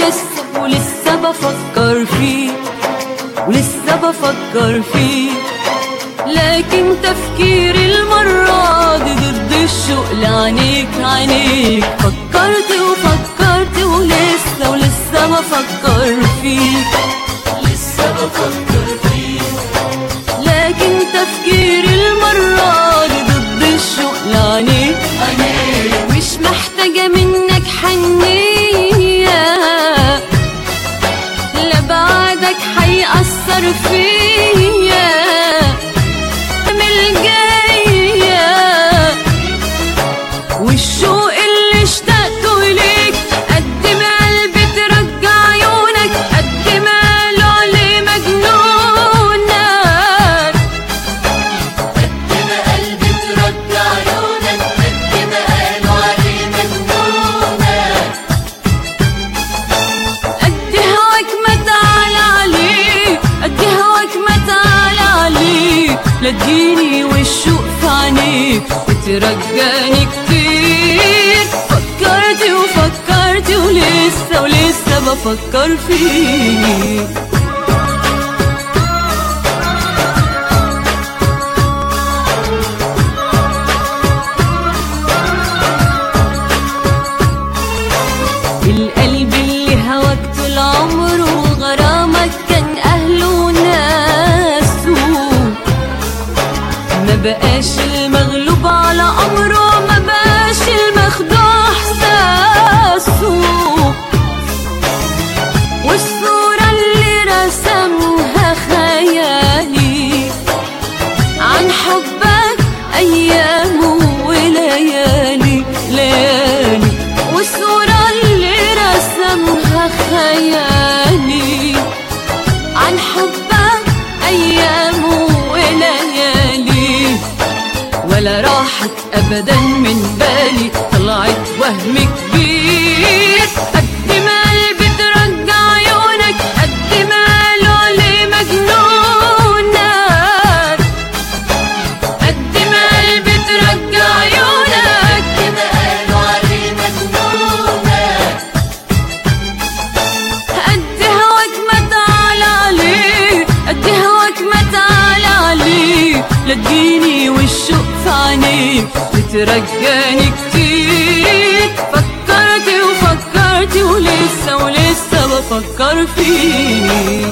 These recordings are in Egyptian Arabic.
ولسه ولسه بفكر فيه ولسه بفكر فيه لكن تفكيري المرة دي ضد الشوق لعينيك عينيك فكرت وفكرت ولسه ولسه بفكر فيك لسه بفكر فيك لكن تفكيري المرة دي ضد الشوق لعينيك عينيك مش محتاجة منك حنية لا بعدك حيأثر فيا من الجاية والشوق اللي اشتقته إليك قد ما قلبي ترجع عيونك قد ما قالوا عليه مجنونك قد ما قلبي ترجع عيونك قد ما قالوا عليه مجنونك قد هواك ما تعالى عليه قد هواك ما تعالى عليه لا تجيني والشوق في عينيك بترجاني كتير فكرت وفكرت ولسه ولسه بفكر فيك القلب اللي هواك طول عمره وغرامك كان أهله وناسه ما بقاش المغلوب على أمره ما بقاش المخدوع إحساسه والصورة اللي رسمها خيالي عن حبك أيام وليالي ليالي والصورة اللي رسمها خيالي عن حبك أيام وليالي ولا راحت أبدا من بالي طلعت وهم كبير قد ما قلبي ترجع عيونك قد ما قالوا لي مجنونك قد ما قلبي ترجع عيونك قد ما قالوا عليه مجنونك قد هواك ما تعالى عليه قد هواك ما تعالى عليه لا تجيني والشوق في عينيك بترجاني كتير فكرت وفكرت ولسه ولسه بفكر فيك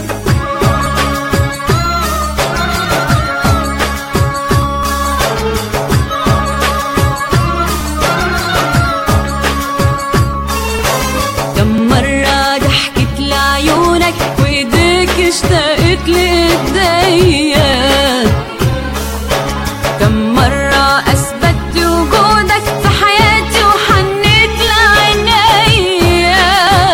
كم مرة ضحكت لعيونك وايديك اشتقت لإيديا كم مرة أثبت وجودك في حياتي وحنيت لعينيا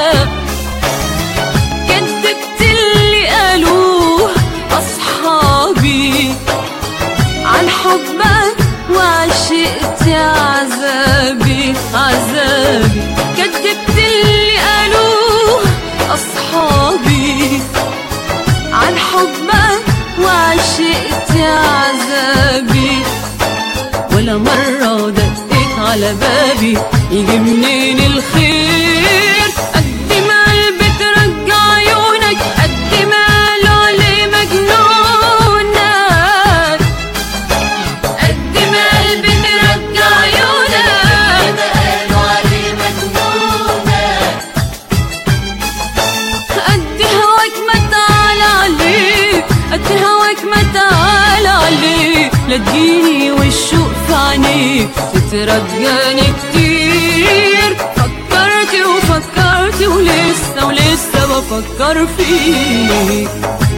كدبت اللي قالوه أصحابي عن حبك وعشقت عذابي عذابي كدبت اللي قالوه أصحابي عن حبك وعشقت عذابي ولا مرة دقيت على بابي يجي منين الخير قد ما قلبي ترجع عيونك قد ما قالوا لي مجنونك قد ما قلبي ترجع عيونك قد ما قالوا عليه مجنونك قد هواك ما تعالى عليه قد هواك ما تعالى عليه لا تجيني والشوق في عينيك بترجاني كتير فكرت وفكرت ولسه ولسه بفكر فيك